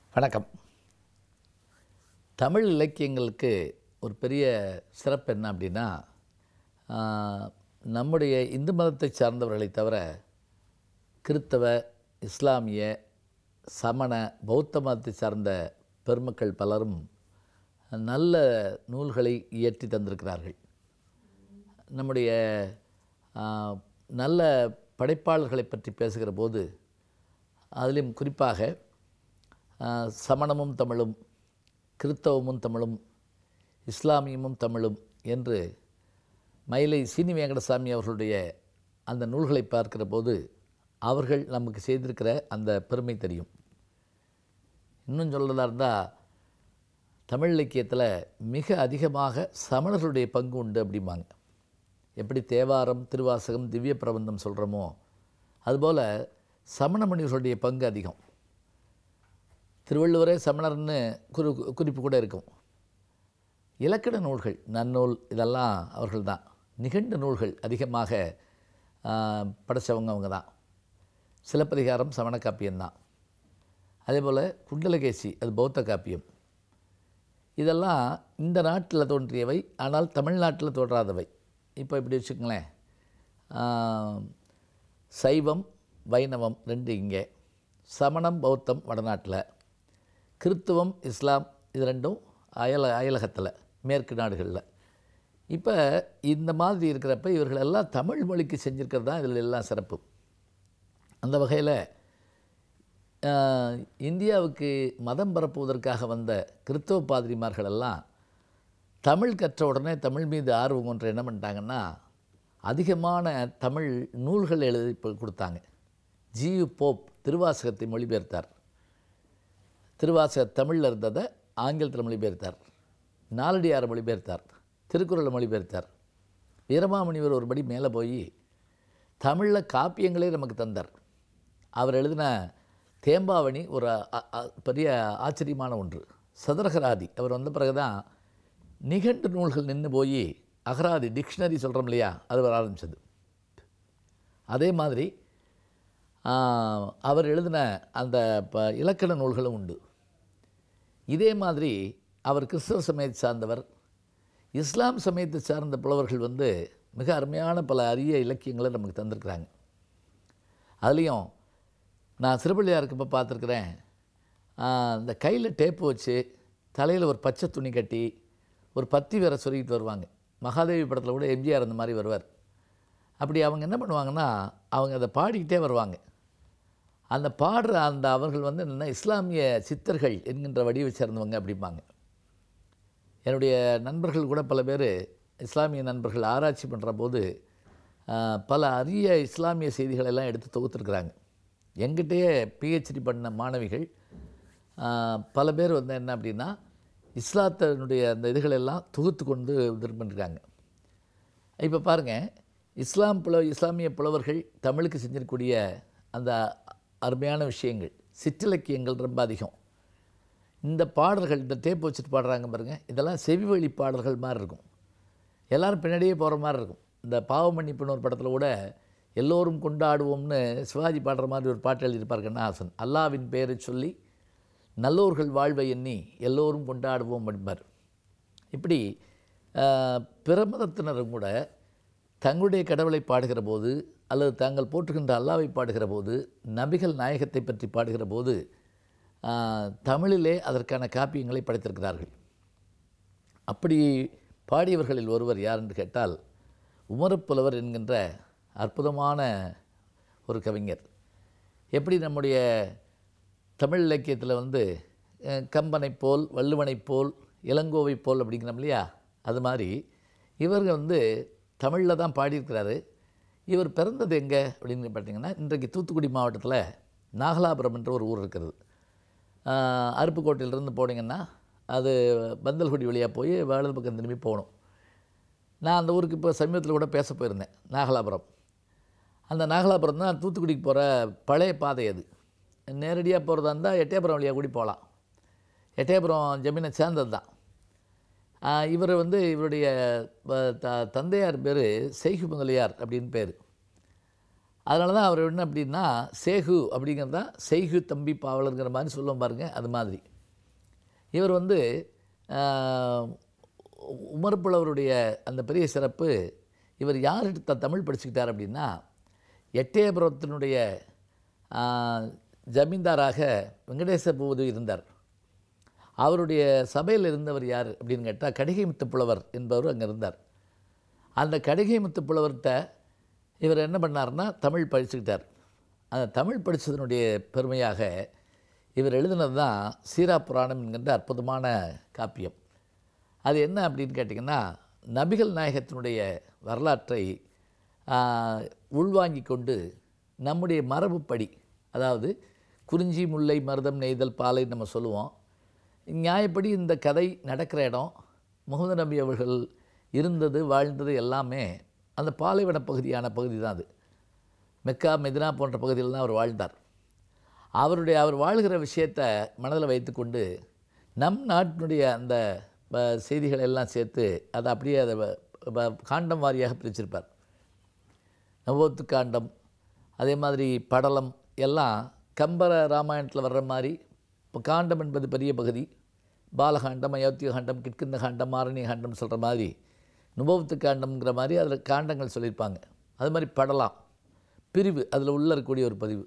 வணக்கம் தமிழ் இலக்கியங்களுக்கு ஒரு பெரிய சிறப்பு என்ன அப்படின்னா ஆஹ், நம்முடைய இந்து மதத்தை சார்ந்தவர்களை தவிர கிறித்தவ இஸ்லாமிய சமண பௌத்த மதத்தை சார்ந்த பெருமக்கள் பலரும் நல்ல நூல்களை இயற்றி தந்திருக்கிறார்கள் நம்முடைய ஆஹ், நல்ல படைப்பாளர்களை பற்றி பேசுகிற போது அதிலும் குறிப்பாக ஆஹ், சமணமும் தமிழும் கிறித்தவமும் தமிழும் இஸ்லாமியமும் தமிழும் என்று மயிலை சீனி வெங்கடசாமி அவர்களுடைய அந்த நூல்களை பார்க்கிற போது அவர்கள் நமக்கு செய்திருக்கிற அந்த பெருமை தெரியும் இன்னும் சொல்கிறதா இருந்தால் தமிழ் இலக்கியத்தில் மிக அதிகமாக சமணர்களுடைய பங்கு உண்டு அப்படிம்பாங்க எப்படி தேவாரம் திருவாசகம் திவ்ய பிரபந்தம் சொல்கிறோமோ அதுபோல் சமண மனிதர்களுடைய பங்கு அதிகம் திருவள்ளுவரே சமணர்னு குறி குறிப்பு கூட இருக்கும் இலக்கண நூல்கள் நன்னூல் இதெல்லாம் அவர்கள் தான் நிகண்ட நூல்கள் அதிகமாக படைச்சவங்க அவங்க தான் சிலப்பதிகாரம் சமண காப்பியம்தான் அதே போல் குண்டலகேசி அது பௌத்த காப்பியம் இதெல்லாம் இந்த நாட்டில் தோன்றியவை ஆனால் தமிழ்நாட்டில் தோன்றாதவை இப்போ இப்படி வச்சுக்கங்களேன் ஆஹ், சைவம் வைணவம் ரெண்டு இங்கே சமணம் பௌத்தம் வடநாட்டில் கிறித்துவம் இஸ்லாம் இது ரெண்டும் அயல அயலகத்தில் மேற்கு நாடுகளில் இப்போ இந்த மாதிரி இருக்கிறப்ப இவர்கள் எல்லாம் தமிழ் மொழிக்கு செஞ்சுருக்கிறது தான் இதில் எல்லாம் சிறப்பு அந்த வகையில் ஆஹ், இந்தியாவுக்கு மதம் பரப்புவதற்காக வந்த கிறித்தவ பாதிரிமார்கள் எல்லாம் தமிழ் கற்ற உடனே தமிழ் மீது ஆர்வம் கொண்டு என்ன பண்ணிட்டாங்கன்னா அதிகமான தமிழ் நூல்கள் எழுதி இப்போ கொடுத்தாங்க ஜியு போப் திருவாசகத்தை மொழிபெயர்த்தார் திருவாசக தமிழில் இருந்ததை ஆங்கிலத்தில் மொழிபெயர்த்தார் நாலடியாரை மொழிபெயர்த்தார் திருக்குறளை மொழிபெயர்த்தார் வீரமாமுனிவர் ஒருபடி மேலே போய் தமிழில் காப்பியங்களே நமக்கு தந்தார் அவர் எழுதின தேம்பாவணி ஒரு அ- அ- பெரிய ஆச்சரியமான ஒன்று சதுரகராதி அவர் வந்த பிறகு தான் நிகண்டு நூல்கள் நின்று போய் அகராதி டிக்ஷனரி சொல்கிறோம் இல்லையா அது வர ஆரம்பிச்சது அதே மாதிரி ஆஹ், அவர் எழுதின அந்த ப இலக்கண நூல்களும் உண்டு இதே மாதிரி அவர் கிறிஸ்தவ சமயத்தை சார்ந்தவர் இஸ்லாம் சமயத்தை சார்ந்த புலவர்கள் வந்து மிக அருமையான பல அரிய இலக்கியங்களை நமக்கு தந்திருக்கிறாங்க அதுலேயும் நான் சிறுபிள்ளையாருக்கு இப்போ பார்த்துருக்குறேன் இந்த கையில் டேப்பு வச்சு தலையில் ஒரு பச்சை துணி கட்டி ஒரு பத்தி வேற சொருகிட்டு வருவாங்க மகாதேவி படத்தில் கூட எம்ஜிஆர் அந்த மாதிரி வருவார் அப்படி அவங்க என்ன பண்ணுவாங்கன்னா அவங்க அதை பாடிக்கிட்டே வருவாங்க அந்த பாடுற அந்த அவர்கள் வந்து என்னென்னா இஸ்லாமிய சித்தர்கள் என்கின்ற வடிவை சேர்ந்தவங்க அப்படிம்பாங்க என்னுடைய நண்பர்கள் கூட பல பேர் இஸ்லாமிய நண்பர்கள் ஆராய்ச்சி பண்ணுற போது ஆஹ், பல அரிய இஸ்லாமிய செய்திகளை எல்லாம் எடுத்து தொகுத்துருக்குறாங்க எங்கிட்டயே பிஹெச்டி பண்ண மாணவிகள் ஆஹ், பல பேர் வந்து என்ன அப்படின்னா இஸ்லாத்தினுடைய அந்த இதுகளெல்லாம் தொகுத்து கொண்டு இது பண்ணிருக்காங்க இப்போ பாருங்கள் இஸ்லாம் புல இஸ்லாமிய புலவர்கள் தமிழுக்கு செஞ்சிருக்கக்கூடிய அந்த அருமையான விஷயங்கள் சிற்றிலக்கியங்கள் ரொம்ப அதிகம் இந்த பாடல்கள் இந்த டேப் வச்சுட்டு பாடுறாங்க பாருங்க இதெல்லாம் செவி வழி பாடல்கள் மாதிரி இருக்கும் எல்லாரும் பின்னாடியே போகிற மாதிரி இருக்கும் இந்த பாவமன்னிப்புன்னு ஒரு படத்தில் கூட எல்லோரும் கொண்டாடுவோம்னு சிவாஜி பாடுற மாதிரி ஒரு பாட்டு எழுதியிருப்பார் கண்ணாசன் அல்லாவின் பெயரை சொல்லி நல்லோர்கள் வாழ்வை எண்ணி எல்லோரும் கொண்டாடுவோம் என்பார் இப்படி ஆஹ், பிற மதத்தினரும் கூட தங்களுடைய கடவுளை பாடுகிற போது அல்லது தாங்கள் போற்றுகின்ற அல்லாவை பாடுகிற போது நபிகள் நாயகத்தை பற்றி பாடுகிற போது ஆஹ், தமிழிலே அதற்கான காப்பியங்களை படைத்திருக்கிறார்கள் அப்படி பாடியவர்களில் ஒருவர் யார் என்று கேட்டால் உமரப்புலவர் என்கின்ற அற்புதமான ஒரு கவிஞர் எப்படி நம்முடைய தமிழ் இலக்கியத்தில் வந்து அஹ், கம்பனைப் போல் வள்ளுவனைப் போல் இளங்கோவை போல் அப்படிங்கிறோம் இல்லையா அது மாதிரி இவர்கள் வந்து தமிழில் தான் பாடியிருக்கிறாரு இவர் பிறந்தது எங்கே அப்படின்னு பார்த்தீங்கன்னா இன்றைக்கு தூத்துக்குடி மாவட்டத்தில் நாகலாபுரம் என்ற ஒரு ஊர் இருக்கிறது ஆஹ், அருப்புக்கோட்டையிலிருந்து போனீங்கன்னா அது பந்தல்குடி வழியாக போய் வலது பக்கம் திரும்பி போகணும் நான் அந்த ஊருக்கு இப்போ சமீபத்தில் கூட பேச போயிருந்தேன் நாகலாபுரம் அந்த நாகலாபுரம் தான் தூத்துக்குடிக்கு போகிற பழைய பாதை அது நேரடியாக போகிறதா இருந்தால் எட்டயபுரம் வழியாக கூடி போகலாம் எட்டயபுரம் ஜமீனை சேர்ந்தது தான் இவர் வந்து இவருடைய ப- த தந்தையார் பேர் செய்கு முதலியார் அப்படின்னு பேர் அதனால தான் அவர் என்ன அப்படின்னா சேகு அப்படிங்கிறது தான் செய்கு தம்பி பாவலருங்கிற மாதிரி சொல்லுவோம் பாருங்க அது மாதிரி இவர் வந்து ஆஹ், உமர் புலவருடைய அந்த பெரிய சிறப்பு இவர் யார்கிட்ட த- தமிழ் படிச்சுக்கிட்டார் அப்படின்னா எட்டயபுரத்தினுடைய ஆஹ், ஜமீன்தாராக வெங்கடேச பூபதி இருந்தார் அவருடைய சபையில் இருந்தவர் யார் அப்படின்னு கேட்டால் கடிகை முத்து புலவர் என்பவர் அங்கே இருந்தார் அந்த கடிகை முத்து புலவர்கிட்ட இவர் என்ன பண்ணார்னா தமிழ் படிச்சுக்கிட்டார் அந்த தமிழ் படித்ததனுடைய பெருமையாக இவர் எழுதினது தான் சீரா புராணம் என்கின்ற அற்புதமான காப்பியம் அது என்ன அப்படின்னு கேட்டிங்கன்னா நபிகள் நாயகத்தினுடைய வரலாற்றை ஆஹ், உள்வாங்கிக் கொண்டு நம்முடைய மரபுப்படி அதாவது குறிஞ்சி முல்லை மருதம் நெய்தல் பாலை நம்ம சொல்லுவோம் நியாயப்படி இந்த கதை நடக்கிற இடம் முகமது நபி அவர்கள் இருந்தது வாழ்ந்தது எல்லாமே அந்த பாலைவன பகுதியான பகுதி தான் அது மெக்கா மெதினா போன்ற பகுதியில் தான் அவர் வாழ்ந்தார் அவருடைய அவர் வாழ்கிற விஷயத்தை மனதில் வைத்துக்கொண்டு நம் நாட்டினுடைய அந்த ப- செய்திகளை எல்லாம் சேர்த்து அதை அப்படியே அதை வ- வ- காண்டம் வாரியாக பிரிச்சிருப்பார் நவோத்து காண்டம் அதே மாதிரி படலம் எல்லாம் கம்பர ராமாயணத்தில் வர்ற மாதிரி இப்போ காண்டம் என்பது பெரிய பகுதி பாலகாண்டம் அயோத்திய காண்டம் கிட்கிந்த காண்டம் ஆரணிய காண்டம் சொல்கிற மாதிரி நுபவத்து காண்டம்ங்கிற மாதிரி அதில் காண்டங்கள் சொல்லியிருப்பாங்க அது மாதிரி படலாம் பிரிவு அதில் உள்ள இருக்கக்கூடிய ஒரு பதிவு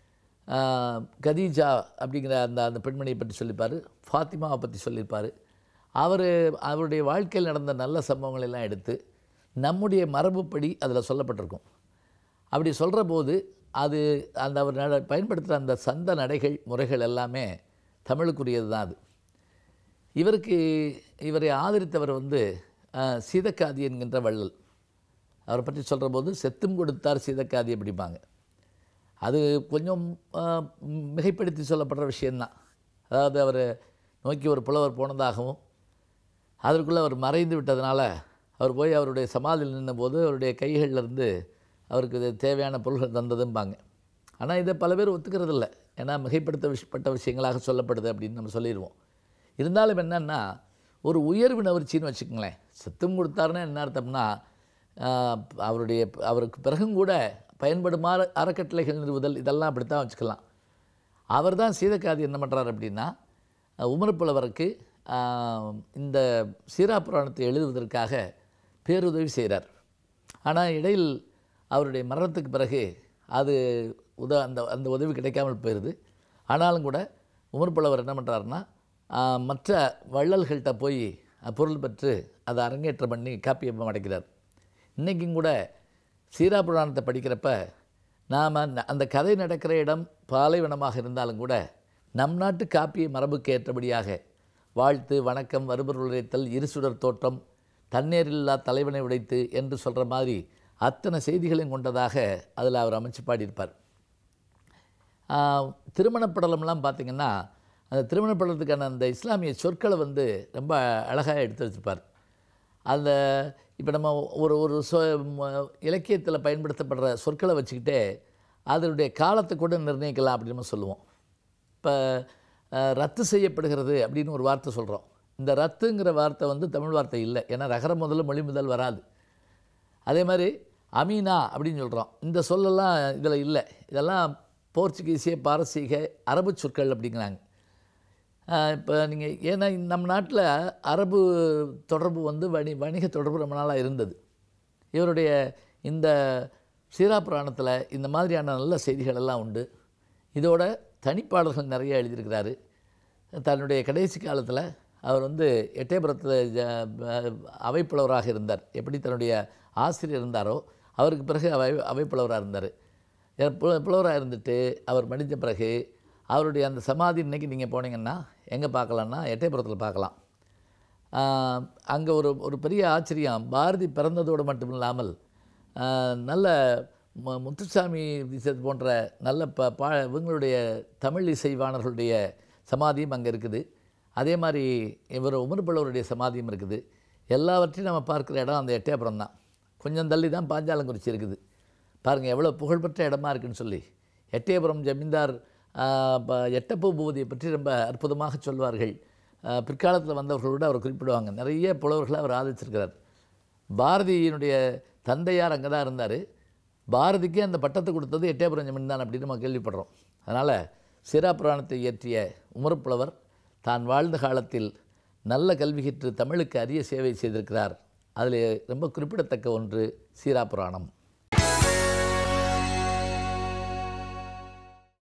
ஆஹ், கதீஜா அப்படிங்கிற அந்த அந்த பெண்மணியை பற்றி சொல்லியிருப்பார் ஃபாத்திமாவை பற்றி சொல்லியிருப்பார் அவர் அவருடைய வாழ்க்கையில் நடந்த நல்ல சம்பவங்கள் எல்லாம் எடுத்து நம்முடைய மரபுப்படி அதில் சொல்லப்பட்டிருக்கும் அப்படி சொல்கிற போது அது அந்த அவர் நட பயன்படுத்துகிற அந்த சந்த நடைகள் முறைகள் எல்லாமே தமிழுக்குரியது தான் அது இவருக்கு இவரை ஆதரித்தவர் வந்து அஹ், சீதக்காதி என்கின்ற வள்ளல் அவரை பற்றி சொல்கிற போது செத்தும் கொடுத்தார் சீதக்காதி அப்படிம்பாங்க அது கொஞ்சம் அஹ், மிகைப்படுத்தி சொல்லப்படுற விஷயந்தான் அதாவது அவர் நோக்கி ஒரு புலவர் போனதாகவும் அதற்குள்ளே அவர் மறைந்து விட்டதுனால அவர் போய் அவருடைய சமாதியில் நின்றபோது அவருடைய கைகளில் இருந்து அவருக்கு இது தேவையான பொருள்கள் தந்ததும்பாங்க ஆனால் இதை பல பேர் ஒத்துக்கிறது இல்லை ஏன்னா மிகைப்படுத்த விஷப்பட்ட விஷயங்களாக சொல்லப்படுது அப்படின்னு நம்ம சொல்லிடுவோம் இருந்தாலும் என்னன்னா ஒரு உயர்வு நவர்ச்சின்னு வச்சுக்கோங்களேன் சத்தம் கொடுத்தாருன்னா என்ன அர்த்தம்னா ஆஹ், அவருடைய அவருக்கு பிறகும் கூட பயன்படுமாறு அறக்கட்டளைகள் நிறுவுதல் இதெல்லாம் அப்படித்தான் வச்சுக்கலாம் அவர் தான் சீதக்காதி என்ன பண்ணுறார் அப்படின்னா அஹ், உமர் புலவருக்கு ஆஹ், இந்த சீரா புராணத்தை எழுதுவதற்காக பேருதவி செய்கிறார் ஆனால் இடையில் அவருடைய மரணத்துக்கு பிறகு அது உத அந்த அந்த உதவி கிடைக்காமல் போயிடுது ஆனாலும் கூட உமர் புலவர் என்ன பண்ணுறாருன்னா ஆஹ், மற்ற வள்ளல்கள்கிட்ட போய் அஹ், பொருள் பெற்று அதை அரங்கேற்றம் பண்ணி காப்பியம் அடைக்கிறார் இன்றைக்கும் கூட சீரா புராணத்தை படிக்கிறப்ப நாம் அந்த கதை நடக்கிற இடம் பாலைவனமாக இருந்தாலும் கூட நம் நாட்டு காப்பிய மரபுக்கு ஏற்றபடியாக வாழ்த்து வணக்கம் வருபொருள் உரைத்தல் இருசுடர் தோற்றம் தண்ணீரில்லா தலைவனை உடைத்து என்று சொல்கிற மாதிரி அத்தனை செய்திகளையும் கொண்டதாக அதில் அவர் அமைச்சு பாடியிருப்பார் ஆஹ், திருமணப்படலம்லாம் பார்த்திங்கன்னா அந்த திருமணப்படலத்துக்கான அந்த இஸ்லாமிய சொற்களை வந்து ரொம்ப அழகாக எடுத்து வச்சிருப்பார் அந்த இப்போ நம்ம ஒரு ஒரு சொ இலக்கியத்தில் பயன்படுத்தப்படுற சொற்களை வச்சுக்கிட்டே அதனுடைய காலத்தை கூட நிர்ணயிக்கலாம் அப்படின்னு நம்ம சொல்லுவோம் இப்போ ரத்து செய்யப்படுகிறது அப்படின்னு ஒரு வார்த்தை சொல்கிறோம் இந்த ரத்துங்கிற வார்த்தை வந்து தமிழ் வார்த்தை இல்லை ஏன்னா ரகர முதல்ல மொழி முதல் வராது அதே மாதிரி அமீனா அப்படின்னு சொல்கிறோம் இந்த சொல்லெல்லாம் இதில் இல்லை இதெல்லாம் போர்ச்சுகீசிய பாரசீக அரபு சொற்கள் அப்படிங்கிறாங்க இப்போ நீங்கள் ஏன்னா இந்த நம்ம நாட்டில் அரபு தொடர்பு வந்து வணி வணிக தொடர்பு ரொம்ப நாளாக இருந்தது இவருடைய இந்த சீரா புராணத்தில் இந்த மாதிரியான நல்ல செய்திகள் எல்லாம் உண்டு இதோட தனிப்பாடல்கள் நிறைய எழுதியிருக்கிறாரு தன்னுடைய கடைசி காலத்தில் அவர் வந்து எட்டயபுரத்தில் ஜ அவைப்புலவராக இருந்தார் எப்படி தன்னுடைய ஆசிரியர் இருந்தாரோ அவருக்கு பிறகு அவை அவைப்புலவராக இருந்தார் புலவராக இருந்துட்டு அவர் மடிஞ்ச பிறகு அவருடைய அந்த சமாதி இன்னைக்கு நீங்கள் போனீங்கன்னா எங்கே பார்க்கலான்னா எட்டயபுரத்தில் பார்க்கலாம் அங்கே ஒரு ஒரு பெரிய ஆச்சரியம் பாரதி பிறந்ததோடு மட்டும் இல்லாமல் ஆஹ், நல்ல மு- முத்துசாமி தீட்சித் போன்ற நல்ல ப பா இவங்களுடைய தமிழ் இசைவாணர்களுடைய சமாதியும் அங்கே இருக்குது அதே மாதிரி இவர் உமர்பள்ளவருடைய சமாதியும் இருக்குது எல்லாவற்றையும் நம்ம பார்க்குற இடம் அந்த எட்டயபுரம் தான் கொஞ்சம் தள்ளி தான் பாஞ்சாலங்குறிச்சி இருக்குது பாருங்கள் எவ்வளோ புகழ்பெற்ற இடமா இருக்குன்னு சொல்லி எட்டயபுரம் ஜமீன்தார் ஆஹ், ப- எட்டப்பூ பூபதியை பற்றி ரொம்ப அற்புதமாக சொல்வார்கள் பிற்காலத்தில் வந்தவர்களோடு அவர் குறிப்பிடுவாங்க நிறைய புலவர்களை அவர் ஆதரிச்சிருக்கிறார் பாரதியினுடைய தந்தையார் அங்கே தான் இருந்தார் பாரதிக்கு அந்த பட்டத்தை கொடுத்தது எட்டயபுரம் ஜமீன் தான் அப்படின்னு நம்ம கேள்விப்படுறோம் அதனால் சீரா புராணத்தை இயற்றிய உமர்ப்புலவர் தான் வாழ்ந்த காலத்தில் நல்ல கல்வி கற்று தமிழுக்கு அரிய சேவை செய்திருக்கிறார் அதில் ரொம்ப குறிப்பிடத்தக்க ஒன்று சீரா புராணம்